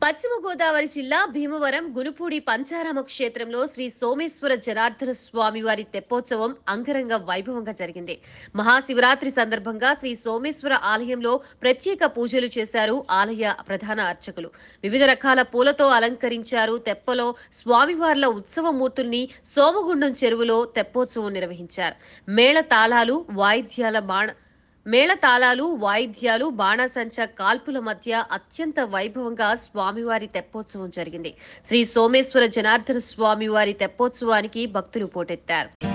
పశ్చిమ గోదావరి జిల్లా భీమవరం గునుపూడి పంచారామ క్షేత్రంలో శ్రీ సోమేశ్వర జనార్దన స్వామి వారి తెప్పోత్సవం అంగరంగ వైభవంగా జరిగింది మహాశివరాత్రి సందర్భంగా శ్రీ సోమేశ్వర ఆలయంలో ప్రత్యేక పూజలు చేశారు ఆలయ ప్రధాన అర్చకులు వివిధ రకాల పూలతో అలంకరించారు తెప్పలో స్వామివార్ల ఉత్సవమూర్తుల్ని సోమగుండం చెరువులో తెప్పోత్సవం నిర్వహించారు మేళ తాళాలు వాయిద్యాల బాణ మేళతాళాలు వాయిద్యాలు బాణాసంచ కాల్పుల మధ్య అత్యంత వైభవంగా స్వామివారి తెప్పోత్సవం జరిగింది శ్రీ సోమేశ్వర జనార్దన స్వామివారి తెప్పోత్సవానికి భక్తులు పోటెత్తారు